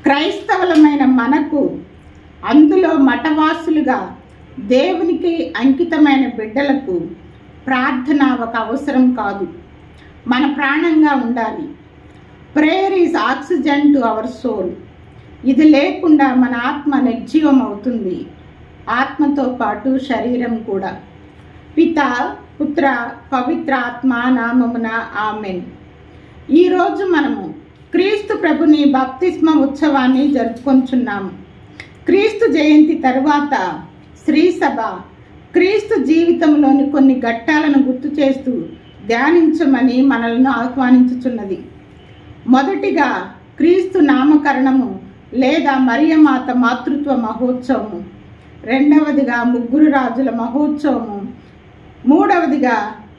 క్రైస్తవులమైన మనకు అందులో మఠవాసులుగా దేవునికి అంకితమైన బిడ్డలకు ప్రార్థన ఒక అవసరం కాదు మన ప్రాణంగా ఉండాలి prayer is oxygen to our soul ఇది లేకుండా మన ఆత్మ నిర్జీవం అవుతుంది ఆత్మతో పాటు శరీరం కూడా పిత పుత్ర పవిత్ర ఆత్మ నామమున ఆమెన్ ఈరోజు మనము క్రీస్తు ప్రభుని బాప్తిస్మ ఉత్సవాన్ని జరుపుకొంచున్నాము క్రీస్తు జయంతి తరువాత శ్రీ సభ క్రీస్తు జీవితంలోని కొన్ని ఘట్టాలను గుర్తు చేస్తూ ధ్యానించమని మనలను ఆహ్వానించుచున్నది మొదటిగా క్రీస్తు నామకరణము లేదా మరియమాత మాతృత్వ మహోత్సవము రెండవదిగా ముగ్గురు రాజుల మహోత్సవము మూడవదిగా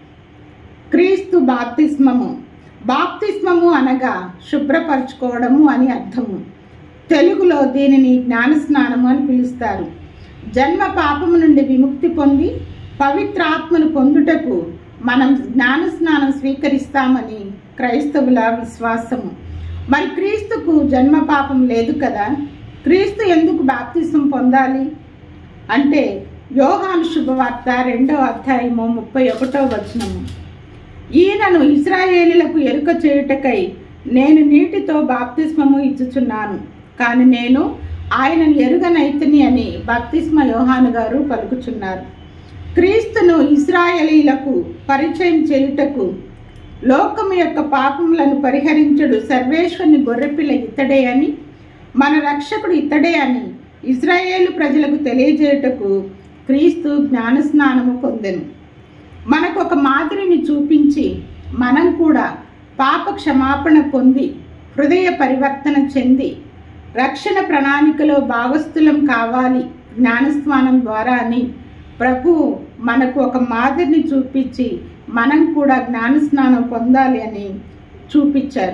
క్రీస్తు బాప్తిస్మము బాప్తిస్మము అనగా శుభ్రపరచుకోవడము అని అర్థము తెలుగులో దీనిని జ్ఞానస్నానము అని పిలుస్తారు జన్మ పాపము నుండి విముక్తి పొంది పవిత్రాత్మను పొందుటకు మనం జ్ఞానస్నానం స్వీకరిస్తామని క్రైస్తవుల విశ్వాసము మరి క్రీస్తుకు జన్మ పాపం లేదు కదా క్రీస్తు ఎందుకు బాప్తిసం పొందాలి అంటే యోహాను శుభవార్త రెండవ అధ్యాయము ముప్పై ఒకటో వచనము ఈయనను ఇస్రాయేలీలకు ఎరుక చేయుటకై నేను నీటితో బాప్తిస్మము ఇచ్చుచున్నాను కానీ నేను ఆయనను ఎరుగనైతిని అని బాప్తిస్మ యోహాను గారు పలుకుచున్నారు క్రీస్తును ఇస్రాయేలీలకు పరిచయం చేయుటకు లోకము యొక్క పాపములను పరిహరించుడు సర్వేశ్వరుని గొర్రెపిల్ల ఇతడే అని మన రక్షకుడు ఇతడే అని ఇజ్రాయేలు ప్రజలకు తెలియజేయుటకు క్రీస్తు జ్ఞానస్నానము పొందెను మనకు ఒక మాదిరిని చూపించి మనం కూడా పాప క్షమాపణ పొంది హృదయ పరివర్తన చెంది రక్షణ ప్రణాళికలో భాగస్థులం కావాలి జ్ఞానస్నానం ద్వారా అని ప్రభు మనకు ఒక మాదిరిని చూపించి మనం కూడా జ్ఞానస్నానం పొందాలి అని చూపించారు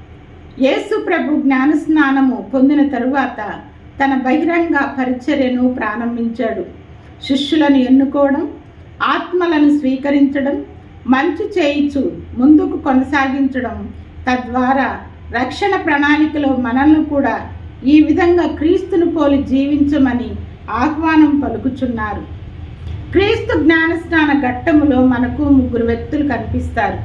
యేసు ప్రభు జ్ఞానస్నానము పొందిన తరువాత తన బహిరంగ పరిచర్యను ప్రారంభించాడు శిష్యులను ఎన్నుకోవడం ఆత్మలను స్వీకరించడం మంచి చేయిచు ముందుకు కొనసాగించడం తద్వారా రక్షణ ప్రణాళికలో మనల్ని కూడా ఈ విధంగా క్రీస్తును పోలి జీవించమని ఆహ్వానం పలుకుచున్నారు క్రీస్తు జ్ఞానస్నాన ఘట్టములో మనకు ముగ్గురు వ్యక్తులు కనిపిస్తారు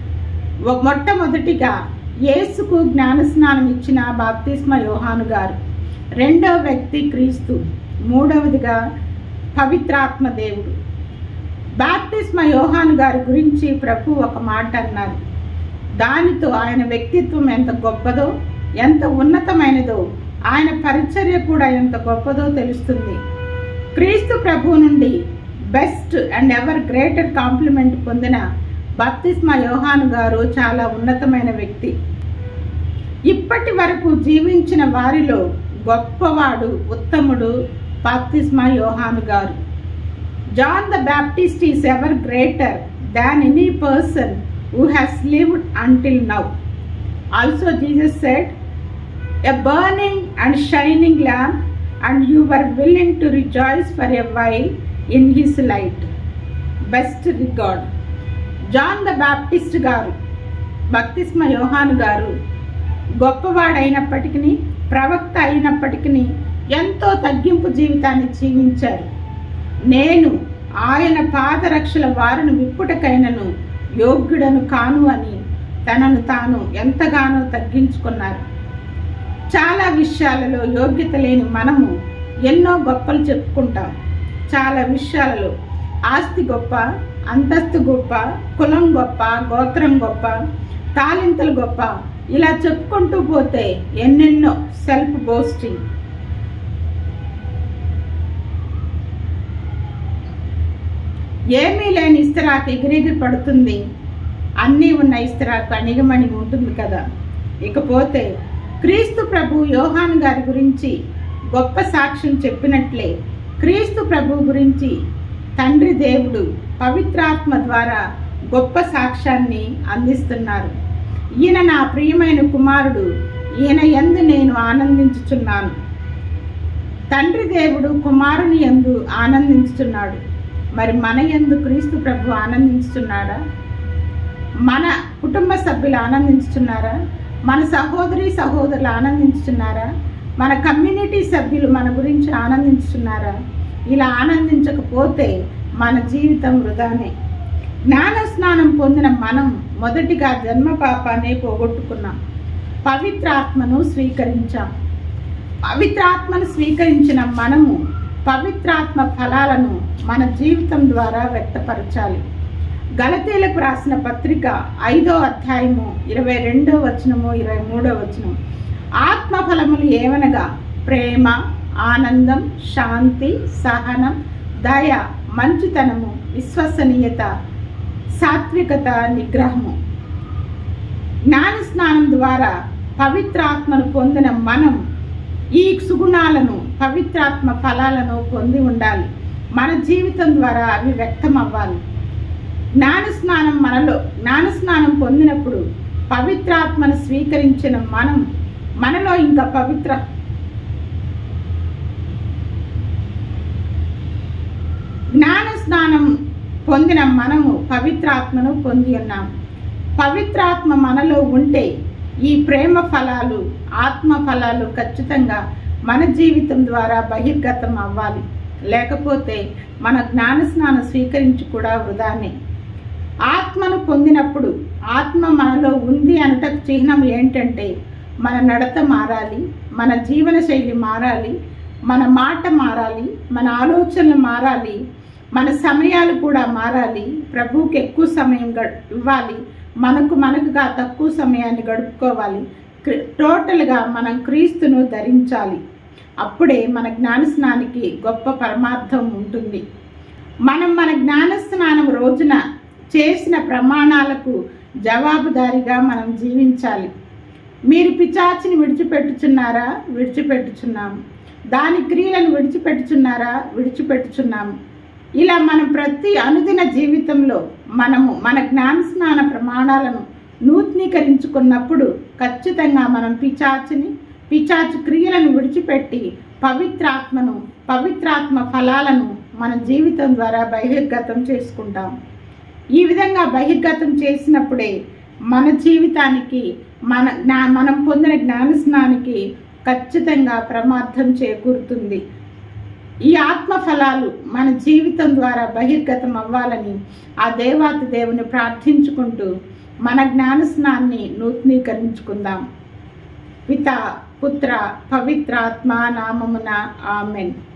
ఒ- మొట్టమొదటిగా యేసుకు జ్ఞానస్నానం ఇచ్చిన బాప్తిస్మ యోహాను గారు రెండవ వ్యక్తి క్రీస్తు మూడవదిగా పవిత్రాత్మ దేవుడు బాప్తిస్మ యోహాను గారి గురించి ప్రభు ఒక మాట అన్నారు దానితో ఆయన వ్యక్తిత్వం ఎంత గొప్పదో ఎంత ఉన్నతమైనదో ఆయన పరిచర్య కూడా ఎంత గొప్పదో తెలుస్తుంది క్రీస్తు ప్రభు నుండి best and ever greater compliment పొందిన బాప్తిస్మ యోహాను గారు చాలా ఉన్నతమైన వ్యక్తి ఇప్పటి వరకు జీవించిన వారిలో గొప్పవాడు ఉత్తముడు బాప్తిస్మ యోహాను గారు John the Baptist is ever greater than any person who has lived until now. Also, Jesus said, A burning and shining lamp, and you were willing to rejoice for a while in his light. Best regard. John the Baptist గారు బప్తిస్మ యోహాను గారు గొప్పవాడైనప్పటికీ ప్రవక్త అయినప్పటికీ ఎంతో తగ్గింపు జీవితాన్ని జీవించారు నేను ఆయన పాదరక్షల వారిని విప్పుటకైనను యోగ్యుడను కాను అని తనను తాను ఎంతగానో తగ్గించుకున్నారు చాలా విషయాలలో యోగ్యత లేని మనము ఎన్నో గొప్పలు చెప్పుకుంటాం చాలా విషయాలలో ఆస్తి గొప్ప అంతస్తు గొప్ప కులం గొప్ప గోత్రం గొప్ప తాలింతలు గొప్ప ఇలా చెప్పుకుంటూ పోతే ఎన్నెన్నో సెల్ఫ్ బోస్టింగ్ ఏమీ లేని ఇస్తరాకు ఎగిరెగిరి పడుతుంది అన్నీ ఉన్న ఇస్తరాకు అణిగమణి ఉంటుంది కదా ఇకపోతే క్రీస్తు ప్రభు యోహాను గారి గురించి గొప్ప సాక్ష్యం చెప్పినట్లే క్రీస్తు ప్రభు గురించి తండ్రి దేవుడు పవిత్రాత్మ ద్వారా గొప్ప సాక్ష్యాన్ని అందిస్తున్నారు ఈయన నా ప్రియమైన కుమారుడు ఈయన ఎందు నేను ఆనందించుచున్నాను తండ్రి దేవుడు కుమారుని యందు ఆనందించుచున్నాడు మరి మన యందు క్రీస్తు ప్రభు ఆనందించుచున్నాడా మన కుటుంబ సభ్యులు ఆనందించుచున్నారా మన సహోదరి సహోదరులు ఆనందించుతున్నారా మన కమ్యూనిటీ సభ్యులు మన గురించి ఆనందించుతున్నారా ఇలా ఆనందించకపోతే మన జీవితం వృధానే జ్ఞాన స్నానం పొందిన మనం మొదటిగా జన్మ పాపాన్ని పోగొట్టుకున్నాం పవిత్రాత్మను స్వీకరించాం పవిత్రాత్మను స్వీకరించిన మనము పవిత్రాత్మ ఫలాలను మన జీవితం ద్వారా వ్యక్తపరచాలి గలతీలకు రాసిన పత్రిక ఐదో అధ్యాయము ఇరవై రెండో వచనము ఇరవై మూడో వచనం ఆత్మ ఫలములు ఏమనగా ప్రేమ ఆనందం శాంతి సహనం దయ మంచితనము విశ్వసనీయత సాత్వికత నిగ్రహము జ్ఞాన స్నానం ద్వారా పవిత్రాత్మను పొందిన మనం ఈ సుగుణాలను పవిత్రాత్మ ఫలాలను పొంది ఉండాలి మన జీవితం ద్వారా అవి వ్యక్తం అవ్వాలి జ్ఞాన స్నానం మనలో జ్ఞాన స్నానం పొందినప్పుడు పవిత్రాత్మను స్వీకరించిన మనం మనలో ఇంకా పవిత్ర జ్ఞాన స్నానం పొందిన మనము పవిత్రాత్మను పొంది ఉన్నాం పవిత్రాత్మ మనలో ఉంటే ఈ ప్రేమ ఫలాలు ఆత్మ ఫలాలు ఖచ్చితంగా మన జీవితం ద్వారా బహిర్గతం అవ్వాలి లేకపోతే మన జ్ఞాన స్నానం స్వీకరించి కూడా వృధానే ఆత్మను పొందినప్పుడు ఆత్మ మనలో ఉంది అనటకు చిహ్నం ఏంటంటే మన నడత మారాలి మన జీవన శైలి మారాలి మన మాట మారాలి మన ఆలోచనలు మారాలి మన సమయాలు కూడా మారాలి ప్రభువుకి ఎక్కువ సమయం గ ఇవ్వాలి మనకు మనకుగా తక్కువ సమయాన్ని గడుపుకోవాలి క్రి- టోటల్గా మనం క్రీస్తును ధరించాలి అప్పుడే మన జ్ఞానస్నానికి గొప్ప పరమార్థం ఉంటుంది మనం మన జ్ఞానస్నానం రోజున చేసిన ప్రమాణాలకు జవాబుదారీగా మనం జీవించాలి మీరు పిచాచిని విడిచిపెట్టుచున్నారా విడిచిపెట్టుచున్నాము దాని క్రియలను విడిచిపెట్టుచున్నారా విడిచిపెట్టుచున్నాము ఇలా మనం ప్రతి అనుదిన జీవితంలో మనము మన జ్ఞాన స్నాన ప్రమాణాలను నూతనీకరించుకున్నప్పుడు ఖచ్చితంగా మనం పిచాచిని పిచాచు క్రియలను విడిచిపెట్టి పవిత్రాత్మను పవిత్రాత్మ ఫలాలను మన జీవితం ద్వారా బహిర్గతం చేసుకుంటాం ఈ విధంగా బహిర్గతం చేసినప్పుడే మన జీవితానికి మన జ్ఞా మనం పొందిన జ్ఞానస్నానికి ఖచ్చితంగా ప్రమార్థం చేకూరుతుంది ఈ ఆత్మ ఫలాలు మన జీవితం ద్వారా బహిర్గతం అవ్వాలని ఆ దేవాతి దేవుని ప్రార్థించుకుంటూ మన జ్ఞానస్నాన్ని నూతనీకరించుకుందాం పిత పుత్ర పవిత్రాత్మ నామమున ఆమెన్